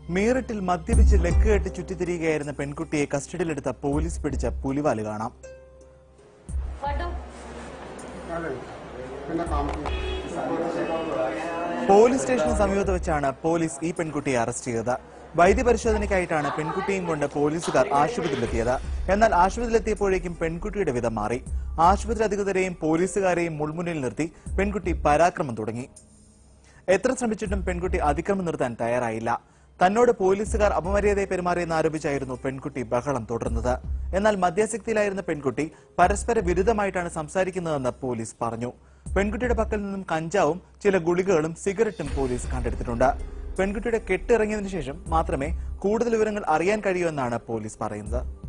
മീററ്റിൽ മദ്യപിച്ച് ലെക്ക് കെട്ടി ചുറ്റിത്തിരിയുകയായിരുന്ന പെൺകുട്ടിയെ കസ്റ്റഡിയിലെടുത്ത പോലീസ് പിടിച്ച പുലിവാല് കാണാം പോലീസ് സ്റ്റേഷന് സമീപത്ത് വെച്ചാണ് പോലീസ് ഈ പെൺകുട്ടിയെ അറസ്റ്റ് ചെയ്തത് വൈദ്യപരിശോധനയ്ക്കായിട്ടാണ് പെൺകുട്ടിയും കൊണ്ട് പോലീസുകാർ ആശുപത്രിയിലെത്തിയത് എന്നാൽ ആശുപത്രിയിലെത്തിയപ്പോഴേക്കും പെൺകുട്ടിയുടെ വിധം മാറി ആശുപത്രി അധികൃതരെയും പോലീസുകാരെയും മുൾമുന്നിൽ നിർത്തി പെൺകുട്ടി പരാക്രമം തുടങ്ങി എത്ര ശ്രമിച്ചിട്ടും പെൺകുട്ടി അതിക്രമം നിർത്താൻ തയ്യാറായില്ല തന്നോട് പോലീസുകാർ അപമര്യാദയെ പെരുമാറിയെന്ന് ആരോപിച്ചായിരുന്നു പെൺകുട്ടി ബഹളം തുടർന്നത് എന്നാൽ മദ്യാസക്തിയിലായിരുന്ന പെൺകുട്ടി പരസ്പര വിരുദ്ധമായിട്ടാണ് സംസാരിക്കുന്നതെന്ന് പോലീസ് പറഞ്ഞു പെൺകുട്ടിയുടെ പക്കൽ നിന്നും കഞ്ചാവും ചില ഗുളികകളും സിഗരറ്റും പോലീസ് കണ്ടെടുത്തിട്ടുണ്ട് പെൺകുട്ടിയുടെ കെട്ടിറങ്ങിയതിനു ശേഷം മാത്രമേ കൂടുതൽ വിവരങ്ങൾ അറിയാൻ കഴിയൂ എന്നാണ് പോലീസ് പറയുന്നത്